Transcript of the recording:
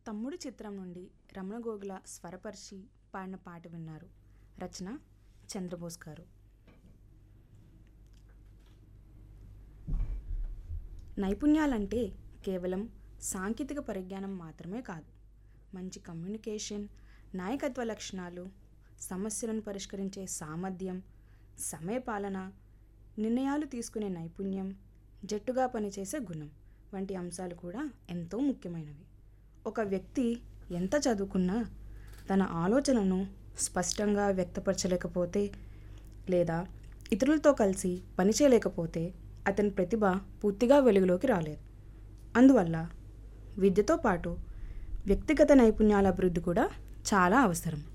తమ్ముడు చిత్రం నుండి రమణ గోగుల స్వరపరిచి పాడిన పాట విన్నారు రచన చంద్రబోస్ గారు నైపుణ్యాలంటే కేవలం సాంకేతిక పరిజ్ఞానం మాత్రమే కాదు మంచి కమ్యూనికేషన్ నాయకత్వ లక్షణాలు సమస్యలను పరిష్కరించే సామర్థ్యం సమయపాలన నిర్ణయాలు తీసుకునే నైపుణ్యం జట్టుగా పనిచేసే గుణం వంటి అంశాలు కూడా ఎంతో ముఖ్యమైనవి ఒక వ్యక్తి ఎంత చదువుకున్నా తన ఆలోచనను స్పష్టంగా వ్యక్తపరచలేకపోతే లేదా ఇతరులతో కలిసి పనిచేయలేకపోతే అతని ప్రతిభ పూర్తిగా వెలుగులోకి రాలేదు అందువల్ల విద్యతో పాటు వ్యక్తిగత నైపుణ్యాల అభివృద్ధి కూడా చాలా అవసరం